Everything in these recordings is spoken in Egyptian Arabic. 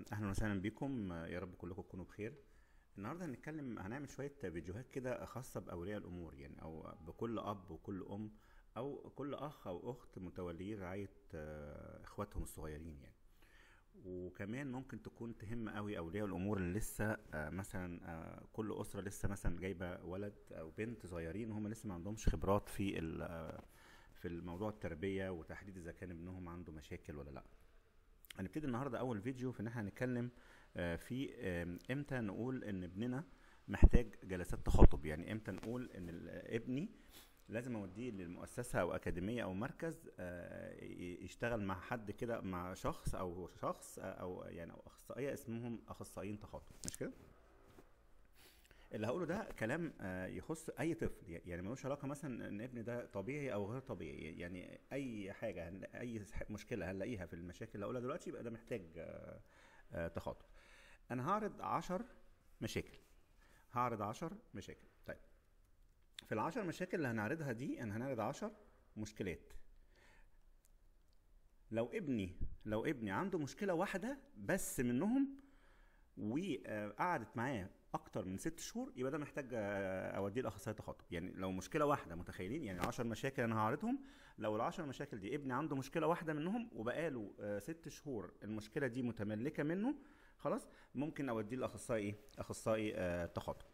اهلا وسهلا بكم آه، يا رب كلكم تكونوا بخير النهارده هنتكلم هنعمل شويه فيديوهات كده خاصه باولياء الامور يعني او بكل اب وكل ام او كل اخ او اخت متوليين رعايه آه، اخواتهم الصغيرين يعني وكمان ممكن تكون تهم قوي اولياء الامور اللي لسه آه، مثلا آه، كل اسره لسه مثلا جايبه ولد او بنت صغيرين وهم لسه ما عندهمش خبرات في ال- آه، في الموضوع التربيه وتحديد اذا كان ابنهم عنده مشاكل ولا لا هنبتدي النهارده اول فيديو في ان احنا هنتكلم آه، في آم، امتى نقول ان ابننا محتاج جلسات تخاطب يعني امتى نقول ان ال- ابني لازم اوديه للمؤسسه او اكاديميه او مركز آه، ي- يشتغل مع حد كده مع شخص او شخص آه، او يعني او اخصائيه اسمهم اخصائيين تخاطب مش كده اللي هقوله ده كلام آه، يخص اي طفل يعني ملوش علاقه مثلا ان ابني ده طبيعي او غير طبيعي يعني اي حاجه هن- اي ح- مشكله هنلاقيها في المشاكل اللي هقولها دلوقتي يبقى ده محتاج آه، آه، تخاطب انا هعرض عشر مشاكل هعرض عشر مشاكل طيب في العشر مشاكل اللي هنعرضها دي انا هنعرض عشر مشكلات لو ابني لو ابني عنده مشكله واحده بس منهم وقعدت معاه اكتر من ست شهور يبقى ده محتاج آه، اوديه لاخصائي تخاطب يعني لو مشكله واحده متخيلين يعني 10 مشاكل انا هعرضهم لو العشر مشاكل دي ابني عنده مشكله واحده منهم وبقاله آه، ست شهور المشكله دي متملكه منه خلاص ممكن اوديه لاخصائي ايه اخصائي آه، تخاطب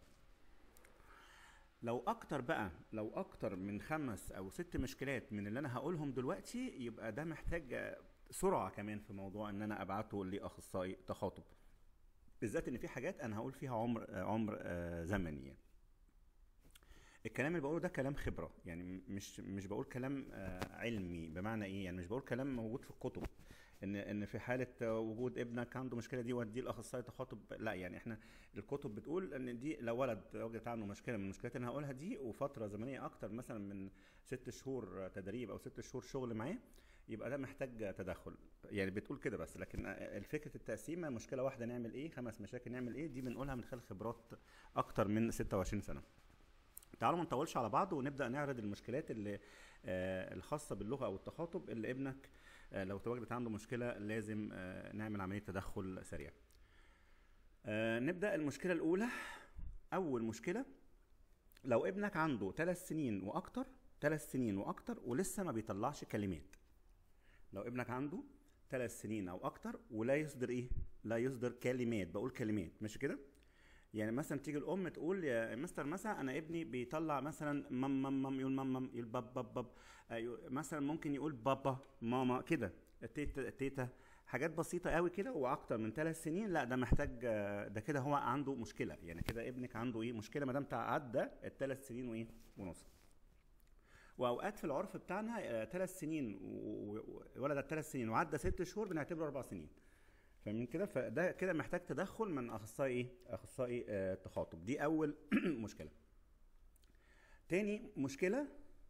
لو اكتر بقى لو اكتر من خمس او ست مشكلات من اللي انا هقولهم دلوقتي يبقى ده محتاج آه، سرعه كمان في موضوع ان انا ابعته لاخصائي تخاطب بالذات ان في حاجات انا هقول فيها عمر آه، عمر آه، زمني يعني. الكلام اللي بقوله ده كلام خبره يعني م- مش مش بقول كلام آه، علمي بمعنى ايه يعني مش بقول كلام موجود في الكتب ان ان في حاله آه، وجود ابنك عنده مشكله دي وديه الاخصائي تخاطب لا يعني احنا الكتب بتقول ان دي لو ولد وجدت عنده مشكله من المشكلات اللي انا هقولها دي وفتره زمنيه اكتر مثلا من ست شهور تدريب او ست شهور شغل معاه يبقى ده محتاج تدخل يعني بتقول كده بس لكن الفكره التقسيمه مشكله واحده نعمل ايه خمس مشاكل نعمل ايه دي بنقولها من خلال خبرات اكتر من 26 سنه تعالوا ما نطولش على بعض ونبدا نعرض المشكلات اللي آه الخاصه باللغه او التخاطب اللي ابنك آه لو تواجدت عنده مشكله لازم آه نعمل عمليه تدخل سريع آه نبدا المشكله الاولى اول مشكله لو ابنك عنده ثلاث سنين واكتر ثلاث سنين واكتر ولسه ما بيطلعش كلمات لو ابنك عنده ثلاث سنين او اكتر ولا يصدر ايه لا يصدر كلمات بقول كلمات مش كده يعني مثلا تيجي الام تقول يا مستر مثلا انا ابني بيطلع مثلا مم مم مم يقول مم مم يقول باب باب باب أيوة، مثلا ممكن يقول بابا ماما كده تيتا تيتا حاجات بسيطة قوي كده واكتر من ثلاث سنين لا ده محتاج آه، ده كده هو عنده مشكلة يعني كده ابنك عنده ايه مشكلة ما دام عدى الثلاث سنين وايه ونص واوقات في العرف بتاعنا ثلاث سنين و- و- ولد الثلاث سنين وعدى ست شهور بنعتبره اربع سنين فاهمين كده فده كده محتاج تدخل من اخصائي ايه اخصائي آه تخاطب دي اول مشكله تاني مشكله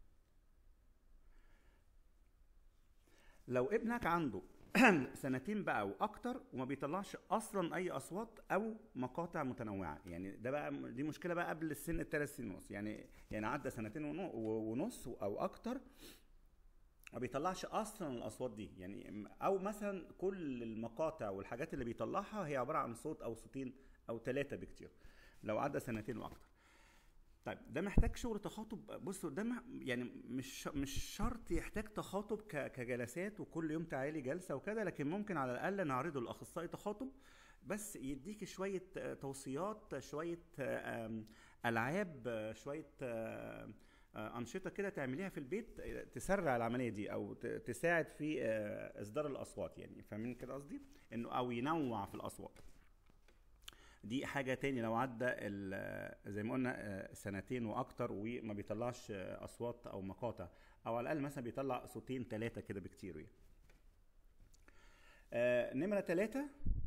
لو ابنك عنده سنتين بقى واكتر وما بيطلعش اصلا اي اصوات او مقاطع متنوعه يعني ده بقى دي مشكله بقى قبل السن الثلاث سنين ونص يعني يعني عدى سنتين ونو- ونص او اكتر ما بيطلعش اصلا الاصوات دي يعني او مثلا كل المقاطع والحاجات اللي بيطلعها هي عباره عن صوت او صوتين او ثلاثه بكتير لو عدى سنتين واكتر طيب ده محتاج شغل تخاطب بصوا ده مح- يعني مش مش شرط يحتاج تخاطب ك- كجلسات وكل يوم تعالي جلسه وكده لكن ممكن على الاقل نعرضه لاخصائي تخاطب بس يديك شويه آه، توصيات شويه آه، آم، العاب آه، شويه آه، آه، انشطه كده تعمليها في البيت آه، تسرع العمليه دي او ت- تساعد في آه، اصدار الاصوات يعني فاهمين كده قصدي انه او ينوع في الاصوات دي حاجة تاني لو عدى ال- زي ما قلنا آه، سنتين واكتر وما بيطلعش آه، اصوات او مقاطع او على الاقل مثلا بيطلع صوتين ثلاثة كده بكتير يعني. آه، نمرة ثلاثة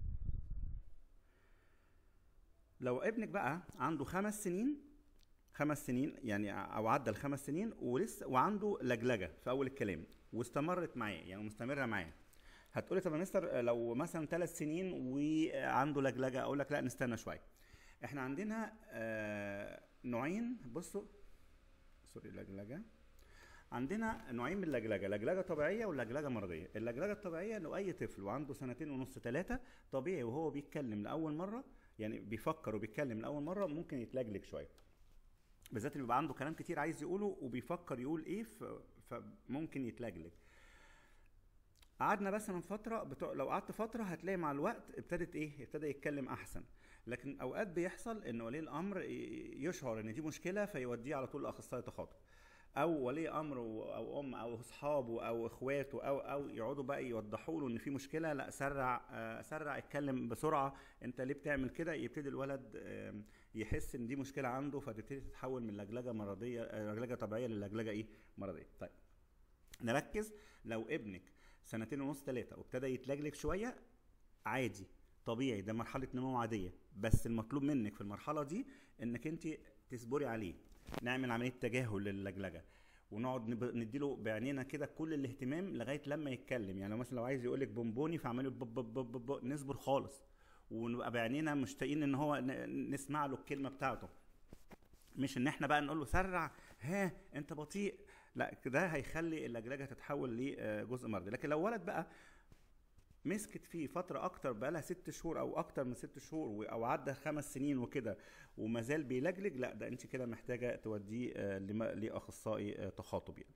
لو ابنك بقى عنده خمس سنين خمس سنين يعني او عدى الخمس سنين ولسه وعنده لجلجه في اول الكلام واستمرت معاه يعني مستمره معاه هتقولي طب يا مستر لو مثلا ثلاث سنين وعنده لجلجه اقول لك لا نستنى شويه احنا عندنا آه، نوعين بصوا سوري لجلجه عندنا نوعين من اللجلجه لجلجه طبيعيه ولجلجه مرضيه اللجلجه الطبيعيه انه اي طفل وعنده سنتين ونص ثلاثه طبيعي وهو بيتكلم لاول مره يعني بيفكر وبيتكلم لاول مره ممكن يتلجلج شويه بالذات اللي بيبقى عنده كلام كتير عايز يقوله وبيفكر يقول ايه فممكن يتلجلج قعدنا بس من فتره بتوع لو قعدت فتره هتلاقي مع الوقت ابتدت ايه ابتدى يتكلم احسن لكن اوقات بيحصل ان ولي الامر يشعر ان دي مشكله فيوديه على طول لاخصائي تخاطب او ولي امر او ام او اصحابه او اخواته او او يقعدوا بقى يوضحوا له ان في مشكله لا سرع آه، سرع اتكلم بسرعه انت ليه بتعمل كده يبتدي الولد يحس ان دي مشكله عنده فتبتدي تتحول من لجلجه مرضيه آه، لجلجه طبيعيه للجلجه ايه مرضيه طيب نركز لو ابنك سنتين ونص ثلاثه وابتدى يتلجلج شويه عادي طبيعي ده مرحله نمو عاديه بس المطلوب منك في المرحله دي انك انت تصبري عليه نعمل عمليه تجاهل للجلجه ونقعد نديله بعينينا كده كل الاهتمام لغايه لما يتكلم يعني مثلا لو عايز يقول لك بونبوني فعمله نصبر خالص ونبقى بعينينا مشتاقين ان هو نسمع له الكلمه بتاعته مش ان احنا بقى نقول له سرع ها انت بطيء لا ده هيخلي اللجلجه تتحول لجزء مرضي لكن لو ولد بقى مسكت فيه فترة أكتر بقالها ست شهور أو أكتر من ست شهور أو عدى خمس سنين وكده وما زال بيلجلج لا ده أنت كده محتاجة توديه آه، لأخصائي آه، تخاطب يعني.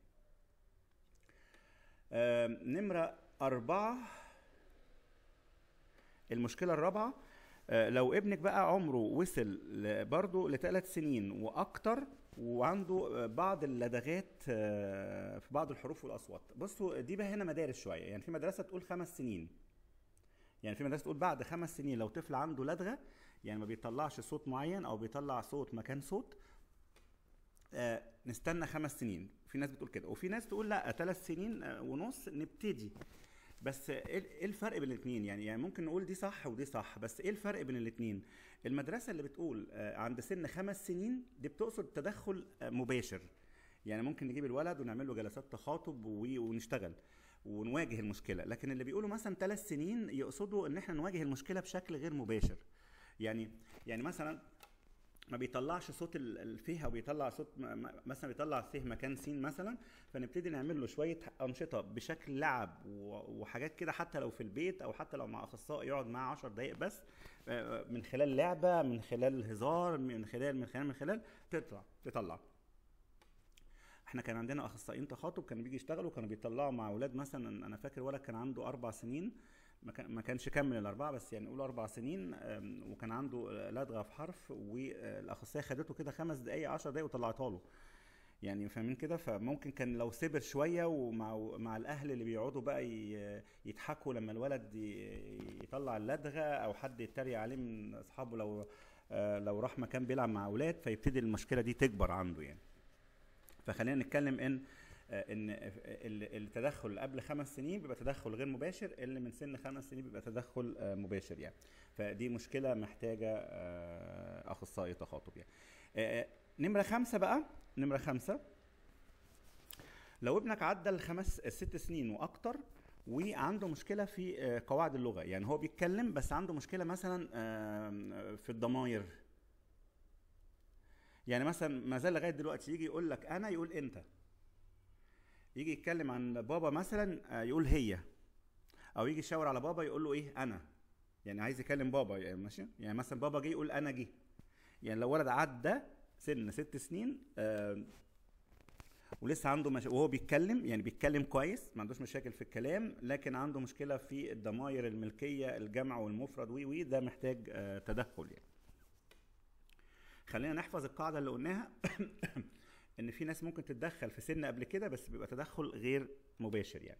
نمرة أربعة المشكلة الرابعة آه، لو ابنك بقى عمره وصل برضه لثلاث سنين واكتر وعنده بعض اللدغات آه، في بعض الحروف والاصوات بصوا دي بقى هنا مدارس شويه يعني في مدرسه تقول خمس سنين يعني في مدرسه تقول بعد خمس سنين لو طفل عنده لدغه يعني ما بيطلعش صوت معين او بيطلع صوت مكان صوت آه نستنى خمس سنين في ناس بتقول كده وفي ناس تقول لا ثلاث سنين ونص نبتدي بس ايه, إيه الفرق بين الاثنين يعني يعني ممكن نقول دي صح ودي صح بس ايه الفرق بين الاثنين المدرسه اللي بتقول آه، عند سن خمس سنين دي بتقصد تدخل آه، مباشر يعني ممكن نجيب الولد ونعمل له جلسات تخاطب ونشتغل ونواجه المشكله لكن اللي بيقولوا مثلا ثلاث سنين يقصدوا ان احنا نواجه المشكله بشكل غير مباشر يعني يعني مثلا ما بيطلعش صوت الفيه او بيطلع صوت مثلا بيطلع فيه مكان سين مثلا فنبتدي نعمل له شويه انشطه بشكل لعب وحاجات كده حتى لو في البيت او حتى لو مع اخصائي يقعد معاه 10 دقائق بس آه، من خلال لعبه من خلال هزار من خلال من خلال من خلال تطلع تطلع احنا كان عندنا اخصائيين تخاطب كانوا بيجي يشتغلوا كانوا بيطلعوا مع اولاد مثلا انا فاكر ولد كان عنده اربع سنين ما كانش كمل الاربعه بس يعني نقول اربع سنين وكان عنده لدغه في حرف والاخصائيه خدته كده خمس دقائق 10 دقائق وطلعتها له يعني فاهمين كده فممكن كان لو صبر شويه ومع مع الاهل اللي بيقعدوا بقى يضحكوا لما الولد يطلع اللدغه او حد يتريق عليه من اصحابه لو آه، لو راح مكان بيلعب مع اولاد فيبتدي المشكله دي تكبر عنده يعني فخلينا نتكلم ان آه، ان التدخل اللي قبل خمس سنين بيبقى تدخل غير مباشر اللي من سن خمس سنين بيبقى تدخل آه، مباشر يعني فدي مشكله محتاجه آه، اخصائي تخاطب يعني نمره خمسه بقى نمره خمسه لو ابنك عدى الخمس الست سنين واكتر وعنده مشكله في قواعد اللغه يعني هو بيتكلم بس عنده مشكله مثلا في الضماير يعني مثلا ما زال لغايه دلوقتي يجي يقول لك انا يقول انت يجي يتكلم عن بابا مثلا آه، يقول هي او يجي يشاور على بابا يقول له ايه انا يعني عايز يكلم بابا يعني ماشي يعني مثلا بابا جه يقول انا جه يعني لو ولد عدى سن ست سنين آه ولسه عنده مش... وهو بيتكلم يعني بيتكلم كويس ما عندوش مشاكل في الكلام لكن عنده مشكله في الضمائر الملكيه الجمع والمفرد وي وي ده محتاج آه تدخل يعني خلينا نحفظ القاعده اللي قلناها ان في ناس ممكن تتدخل في سن قبل كده بس بيبقى تدخل غير مباشر يعني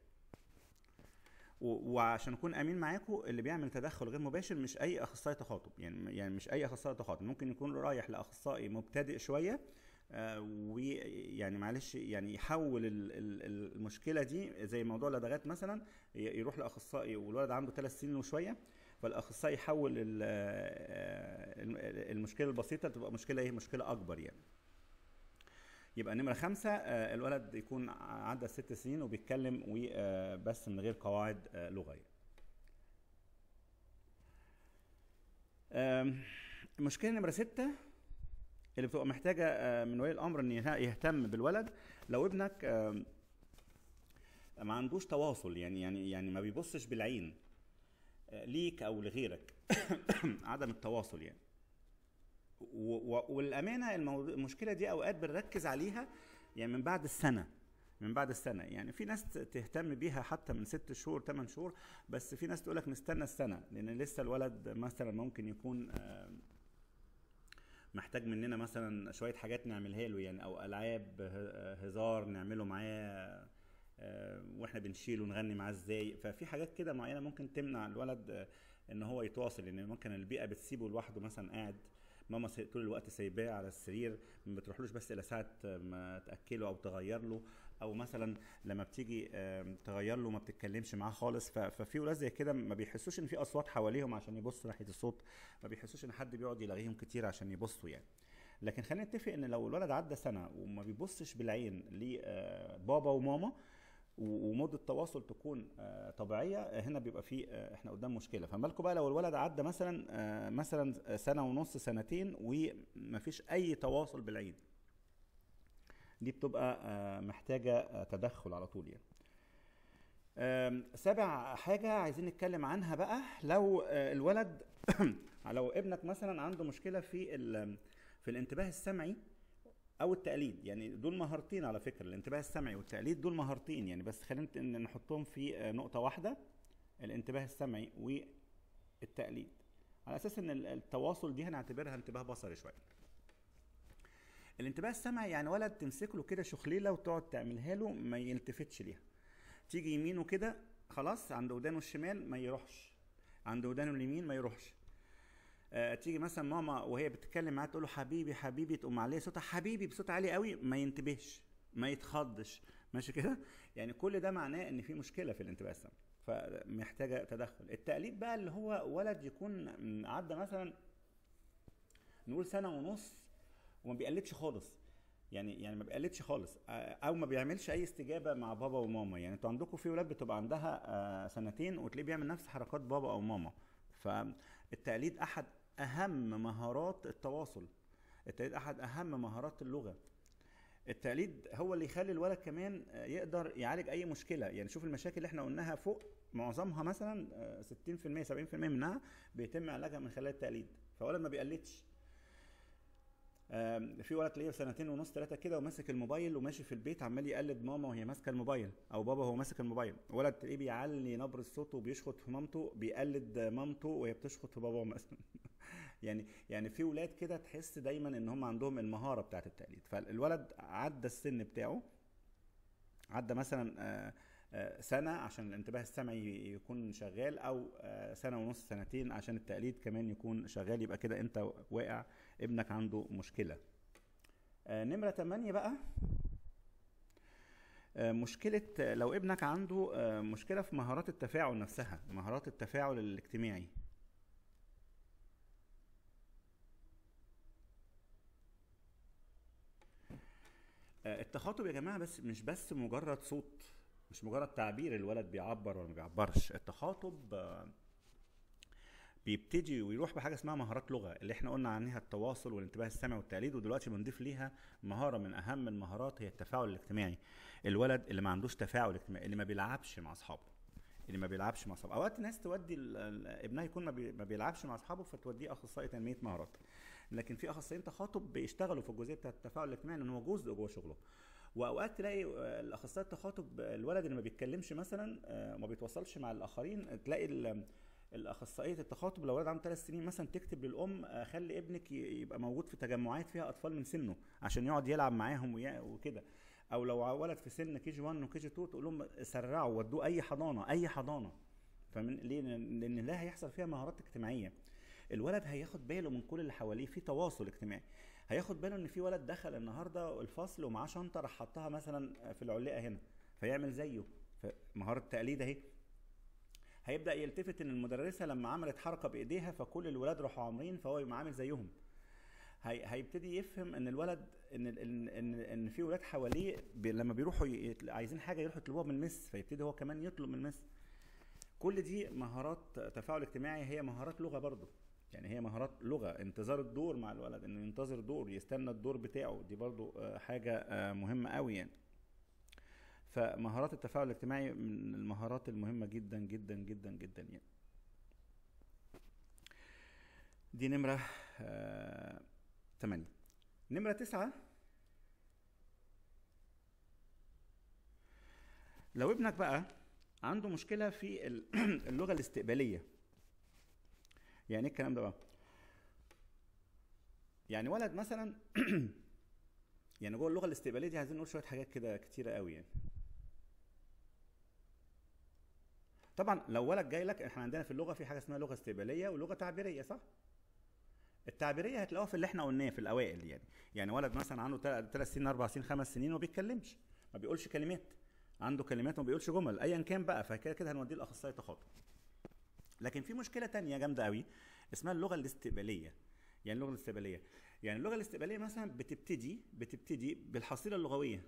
وعشان اكون امين معاكم اللي بيعمل تدخل غير مباشر مش اي اخصائي تخاطب يعني يعني مش اي اخصائي تخاطب ممكن يكون رايح لاخصائي مبتدئ شويه آه ويعني معلش يعني يحول المشكله دي زي موضوع اللدغات مثلا يروح لاخصائي والولد عنده ثلاث سنين وشويه فالاخصائي يحول آه، المشكله البسيطه تبقى مشكله ايه مشكله اكبر يعني يبقى نمرة خمسة آه، الولد يكون عدى ست سنين وبيتكلم وبس من غير قواعد آه، لغوية المشكلة نمرة ستة اللي بتبقى محتاجه آه، من ولي الامر ان يه- يهتم بالولد لو ابنك آه، ما عندوش تواصل يعني يعني يعني ما بيبصش بالعين آه، ليك او لغيرك عدم التواصل يعني و- و- والامانه الموضوع المشكله دي اوقات بنركز عليها يعني من بعد السنه من بعد السنه يعني في ناس ت- تهتم بيها حتى من ست شهور ثمان شهور بس في ناس تقول لك نستنى السنه لان لسه الولد مثلا ممكن يكون آه، محتاج مننا مثلا شويه حاجات نعملها له يعني او العاب ه- هزار نعمله معاه آه، واحنا بنشيله نغني معاه ازاي ففي حاجات كده معينه ممكن تمنع الولد آه، ان هو يتواصل لان ممكن البيئه بتسيبه لوحده مثلا قاعد ماما سي- طول الوقت سايباه على السرير ما بتروحلوش بس الا ساعه ما تاكله او تغير له او مثلا لما بتيجي آم، تغير له ما بتتكلمش معاه خالص ف- ففي ولاد زي كده ما بيحسوش ان في اصوات حواليهم عشان يبصوا ناحيه الصوت ما بيحسوش ان حد بيقعد يلاغيهم كتير عشان يبصوا يعني لكن خلينا نتفق ان لو الولد عدى سنه وما بيبصش بالعين لبابا وماما و- ومده تواصل تكون آه، طبيعيه آه، هنا بيبقى في آه، احنا قدام مشكله فما بالكم بقى لو الولد عدى مثلا آه، مثلا سنه ونص سنتين ومفيش اي تواصل بالعين دي بتبقى آه، محتاجه آه، تدخل على طول يعني آم، سابع حاجة عايزين نتكلم عنها بقى لو آه، الولد لو ابنك مثلا عنده مشكلة في ال- في الانتباه السمعي او التقليد يعني دول مهارتين على فكرة الانتباه السمعي والتقليد دول مهارتين يعني بس خلينا نت- نحطهم في آه، نقطة واحدة الانتباه السمعي والتقليد على اساس ان ال- التواصل دي هنعتبرها انتباه بصري شوية الانتباه السمعي يعني ولد تمسك له كده شخليله وتقعد تعملها له ما يلتفتش ليها تيجي يمينه كده خلاص عند ودانه الشمال ما يروحش عند ودانه اليمين ما يروحش آه تيجي مثلا ماما وهي بتتكلم معاه تقول له حبيبي حبيبي تقوم عليه صوتها حبيبي بصوت عالي قوي ما ينتبهش ما يتخضش ماشي كده يعني كل ده معناه ان في مشكله في الانتباه السمعي فمحتاجه تدخل التقليد بقى اللي هو ولد يكون م- عدى مثلا نقول سنه ونص وما بيقلدش خالص يعني يعني ما بيقلدش خالص آه، او ما بيعملش اي استجابه مع بابا وماما يعني انتوا عندكم في ولاد بتبقى عندها آه، سنتين وتلاقيه بيعمل نفس حركات بابا او ماما فالتقليد احد اهم مهارات التواصل التقليد احد اهم مهارات اللغه التقليد هو اللي يخلي الولد كمان آه، يقدر يعالج اي مشكله يعني شوف المشاكل اللي احنا قلناها فوق معظمها مثلا آه، 60% 70% منها بيتم علاجها من خلال التقليد فولد ما بيقلدش آم، في ولد تلاقيه سنتين ونص ثلاثه كده وماسك الموبايل وماشي في البيت عمال يقلد ماما وهي ماسكه الموبايل او بابا وهو ماسك الموبايل ولد تلاقيه بيعلي نبره صوته وبيشخط في مامته بيقلد مامته وهي بتشخط في باباه مثلا يعني يعني في ولاد كده تحس دايما ان هم عندهم المهاره بتاعت التقليد فالولد عدى السن بتاعه عدى مثلا آه، آه، سنة عشان الانتباه السمعي يكون شغال أو آه، سنة ونص سنتين عشان التقليد كمان يكون شغال يبقى كده أنت واقع ابنك عنده مشكلة آه، نمرة 8 بقى آه، مشكلة آه، لو ابنك عنده آه، مشكلة في مهارات التفاعل نفسها مهارات التفاعل الاجتماعي آه، التخاطب يا جماعة بس مش بس مجرد صوت مش مجرد تعبير الولد بيعبر ولا ما بيعبرش التخاطب آه، بيبتدي ويروح بحاجه اسمها مهارات لغه اللي احنا قلنا عنها التواصل والانتباه السمعي والتقليد ودلوقتي بنضيف ليها مهاره من اهم المهارات هي التفاعل الاجتماعي الولد اللي ما عندوش تفاعل اجتماعي اللي ما بيلعبش مع اصحابه اللي ما بيلعبش مع اصحابه اوقات ناس تودي ال- ال- ابنها يكون ما, بي ما بيلعبش مع اصحابه فتوديه اخصائي تنميه مهارات لكن في اخصائيين تخاطب بيشتغلوا في الجزئيه بتاعه التفاعل الاجتماعي لان هو جزء جوه شغله واوقات تلاقي آه، الاخصائي التخاطب آه، الولد اللي ما بيتكلمش مثلا آه، وما بيتواصلش مع الاخرين تلاقي ال- الاخصائيه التخاطب لو ولد عنده ثلاث سنين مثلا تكتب للام آه، خلي ابنك ي- يبقى موجود في تجمعات فيها اطفال من سنه عشان يقعد يلعب معاهم ويا- وكده او لو ولد في سن كي جي 1 وكي جي 2 تقول لهم سرعوا ودوه اي حضانه اي حضانه فمن ليه لان لأن ده هيحصل فيها مهارات اجتماعيه الولد هياخد باله من كل اللي حواليه في تواصل اجتماعي هياخد باله ان في ولد دخل النهارده الفصل ومعاه شنطه راح حطها مثلا في العلاقه هنا فيعمل زيه مهاره التقليد اهي هيبدا يلتفت ان المدرسه لما عملت حركه بايديها فكل الولاد راحوا عاملين فهو يبقى عامل زيهم هي هيبتدي يفهم ان الولد ان ان ان, إن في ولاد حواليه بي لما بيروحوا يطل- عايزين حاجه يروحوا يطلبوها من المس فيبتدي هو كمان يطلب من المس كل دي مهارات تفاعل اجتماعي هي مهارات لغه برضه يعني هي مهارات لغه انتظار الدور مع الولد انه ينتظر دور يستنى الدور بتاعه دي برضو آه، حاجه آه، مهمه قوي يعني فمهارات التفاعل الاجتماعي من المهارات المهمه جدا جدا جدا جدا يعني دي نمره آه، تمانية نمرة تسعة لو ابنك بقى عنده مشكلة في اللغة الاستقبالية يعني ايه الكلام ده بقى يعني ولد مثلا يعني جوه اللغه الاستقباليه دي عايزين نقول شويه حاجات كده كتيره قوي يعني طبعا لو ولد جاي لك احنا عندنا في اللغه في حاجه اسمها لغه استقباليه ولغه تعبيريه صح التعبيريه هتلاقوها في اللي احنا قلناه في الاوائل يعني يعني ولد مثلا عنده ثلاث سنين اربع سنين خمس سنين وما بيتكلمش ما بيقولش كلمات عنده كلمات وما بيقولش جمل ايا كان بقى فكده كده هنوديه لاخصائي تخاطب لكن في مشكله تانية جامده قوي اسمها اللغه الاستقباليه يعني اللغه الاستقباليه يعني اللغه الاستقباليه مثلا بتبتدي بتبتدي بالحصيله اللغويه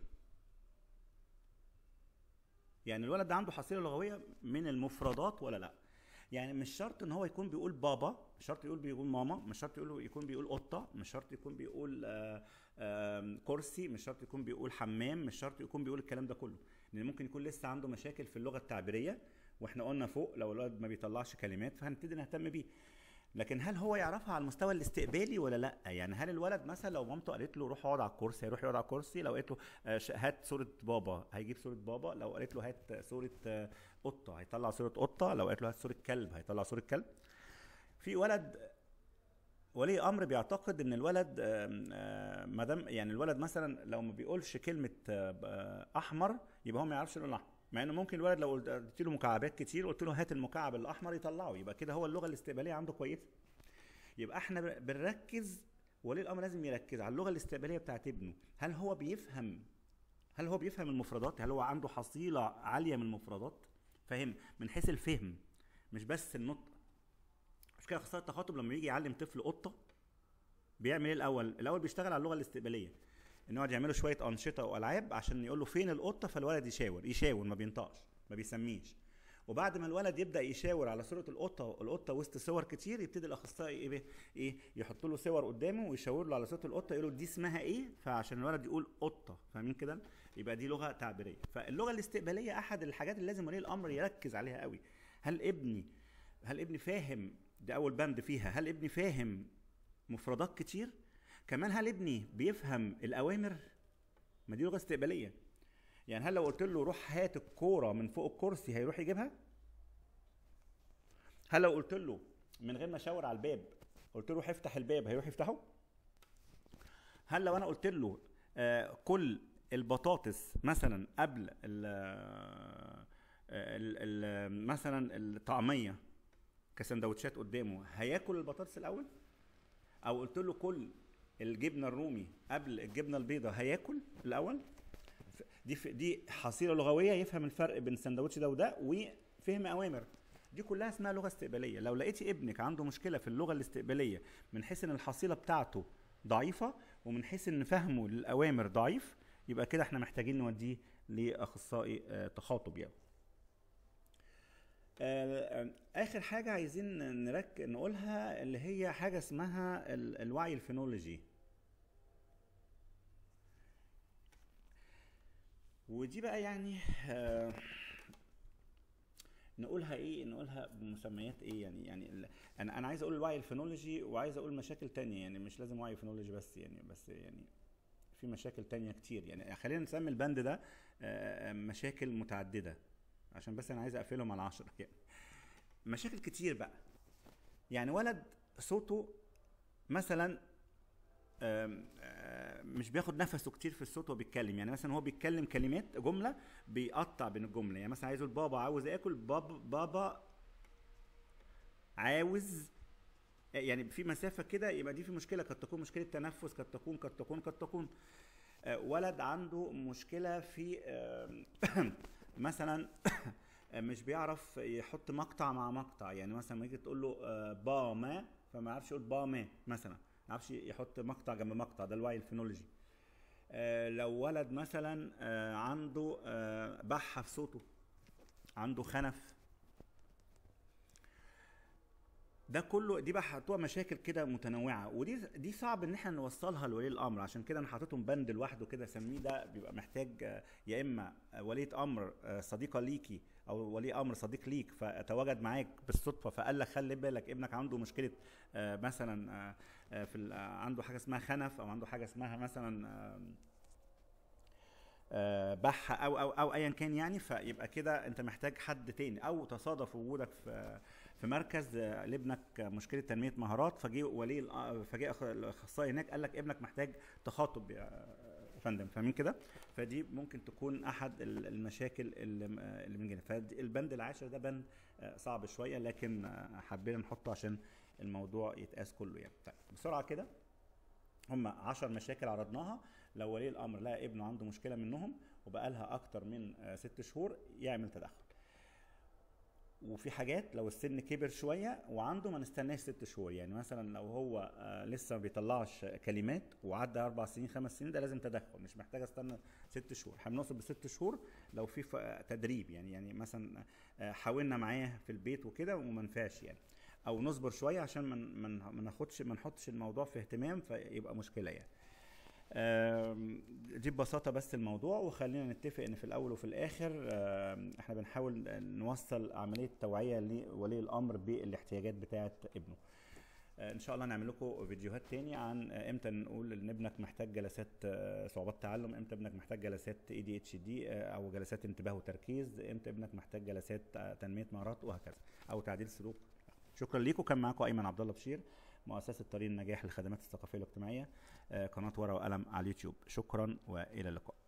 يعني الولد ده عنده حصيله لغويه من المفردات ولا لا يعني مش شرط ان هو يكون بيقول بابا مش شرط يقول بيقول ماما مش شرط يقول يكون بيقول قطه مش شرط يكون بيقول آآ آآ كرسي مش شرط يكون بيقول حمام مش شرط يكون بيقول الكلام ده كله لان ممكن يكون لسه عنده مشاكل في اللغه التعبيريه واحنا قلنا فوق لو الولد ما بيطلعش كلمات فهنبتدي نهتم بيه لكن هل هو يعرفها على المستوى الاستقبالي ولا لا يعني هل الولد مثلا لو مامته قالت له روح اقعد على الكرسي هيروح يقعد على الكرسي لو قالت له هات صوره بابا هيجيب صوره بابا لو قالت له هات صوره قطه هيطلع صوره قطه لو قالت له هات صوره كلب هيطلع صوره كلب في ولد ولي امر بيعتقد ان الولد ما دام يعني الولد مثلا لو ما بيقولش كلمه احمر يبقى هو ما يعرفش اللون الاحمر مع انه ممكن الولد لو قلت له مكعبات كتير قلت له هات المكعب الاحمر يطلعه يبقى كده هو اللغه الاستقباليه عنده كويسه يبقى احنا بنركز ولي الامر لازم يركز على اللغه الاستقباليه بتاعت ابنه هل هو بيفهم هل هو بيفهم المفردات هل هو عنده حصيله عاليه من المفردات فاهم من حيث الفهم مش بس النطق مش كده اخصائي التخاطب لما يجي يعلم طفل قطه بيعمل ايه الاول الاول بيشتغل على اللغه الاستقباليه ان يقعد يعملوا شويه انشطه والعاب عشان يقول له فين القطه فالولد يشاور يشاور ما بينطقش ما بيسميش وبعد ما الولد يبدا يشاور على صوره القطه القطه وسط صور كتير يبتدي الاخصائي ايه ايه يحط له صور قدامه ويشاور له على صوره القطه يقول له دي اسمها ايه فعشان الولد يقول قطه فاهمين كده يبقى دي لغه تعبيريه فاللغه الاستقباليه احد الحاجات اللي لازم ولي الامر يركز عليها قوي هل ابني هل ابني فاهم ده اول بند فيها هل ابني فاهم مفردات كتير كمان هل ابني بيفهم الاوامر ما دي لغه استقباليه يعني هل لو قلت له روح هات الكوره من فوق الكرسي هيروح يجيبها هل لو قلت له من غير ما اشاور على الباب قلت له روح افتح الباب هيروح يفتحه هل لو انا قلت له آه كل البطاطس مثلا قبل ال ال مثلا الطعميه كسندوتشات قدامه هياكل البطاطس الاول او قلت له كل الجبنه الرومي قبل الجبنه البيضاء هياكل الاول دي دي حصيله لغويه يفهم الفرق بين السندوتش ده وده وفهم اوامر دي كلها اسمها لغه استقباليه لو لقيتي ابنك عنده مشكله في اللغه الاستقباليه من حيث ان الحصيله بتاعته ضعيفه ومن حيث ان فهمه للاوامر ضعيف يبقى كده احنا محتاجين نوديه لاخصائي تخاطب يعني اخر حاجه عايزين نرك نقولها اللي هي حاجه اسمها الوعي الفينولوجي ودي بقى يعني آه نقولها ايه نقولها بمسميات ايه يعني يعني انا انا عايز اقول الوعي الفينولوجي وعايز اقول مشاكل تانية يعني مش لازم وعي فينولوجي بس يعني بس يعني في مشاكل تانية كتير يعني خلينا نسمي البند ده آه مشاكل متعدده عشان بس انا عايز اقفلهم على عشرة يعني مشاكل كتير بقى يعني ولد صوته مثلا مش بياخد نفسه كتير في الصوت وهو بيتكلم يعني مثلا هو بيتكلم كلمات جمله بيقطع بين الجمله يعني مثلا عايز يقول بابا عاوز اكل بابا بابا عاوز يعني في مسافه كده يبقى دي في مشكله قد تكون مشكله تنفس قد تكون قد تكون قد تكون ولد عنده مشكله في مثلا مش بيعرف يحط مقطع مع مقطع يعني مثلا يجي تقول له با ما فما يعرفش يقول با ما مثلا ما يعرفش يحط مقطع جنب مقطع ده الوعي الفينولوجي آه لو ولد مثلا آه عنده آه بحة في صوته عنده خنف ده كله دي بقى هتبقى مشاكل كده متنوعه ودي دي صعب ان احنا نوصلها لولي الامر عشان كده انا حاططهم بند لوحده كده سميه ده بيبقى محتاج آه، يا اما وليه امر آه، صديقه ليكي او ولي امر صديق ليك فتواجد معاك بالصدفه فقال لك خلي بالك ابنك عنده مشكله آه، مثلا آه، آه، في ال- آه، عنده حاجه اسمها خنف او عنده حاجه اسمها مثلا آه، آه، بحة او او او ايا كان يعني فيبقى كده انت محتاج حد تاني او تصادف وجودك في في مركز آه، لابنك مشكله تنميه مهارات فجي ولي الأ- فجاء أخ- الاخصائي هناك قال لك ابنك محتاج تخاطب يا فندم فاهمين كده فدي ممكن تكون احد ال- المشاكل اللي م- اللي بنجينا فالبند العاشر ده بند آه، صعب شويه لكن آه، حبينا نحطه عشان الموضوع يتقاس كله يعني طيب بسرعه كده هم 10 مشاكل عرضناها لو ولي الامر لقى ابنه عنده مشكله منهم وبقى لها اكتر من آه، ست شهور يعمل تدخل وفي حاجات لو السن كبر شويه وعنده ما نستناش ست شهور يعني مثلا لو هو آه، لسه ما بيطلعش كلمات وعدى اربع سنين خمس سنين ده لازم تدخل مش محتاج استنى ست شهور احنا بنوصل بست شهور لو في ف- تدريب يعني يعني مثلا آه، حاولنا معاه في البيت وكده وما نفعش يعني او نصبر شويه عشان ما من ما ناخدش ما نحطش الموضوع في اهتمام فيبقى مشكله يعني آم، دي ببساطة بس الموضوع وخلينا نتفق ان في الاول وفي الاخر آم، احنا بنحاول نوصل عملية توعية لولي الامر بالاحتياجات بتاعة ابنه آه، ان شاء الله نعمل لكم فيديوهات تاني عن آه، امتى نقول ان ابنك محتاج جلسات آه، صعوبات تعلم امتى ابنك محتاج جلسات اي دي اتش دي او جلسات انتباه وتركيز امتى ابنك محتاج جلسات آه، تنمية مهارات وهكذا او تعديل سلوك شكرا ليكم كان معاكم ايمن عبد الله بشير مؤسسة طريق النجاح للخدمات الثقافية والاجتماعية آه، قناة ورقة وقلم على اليوتيوب شكرا والى اللقاء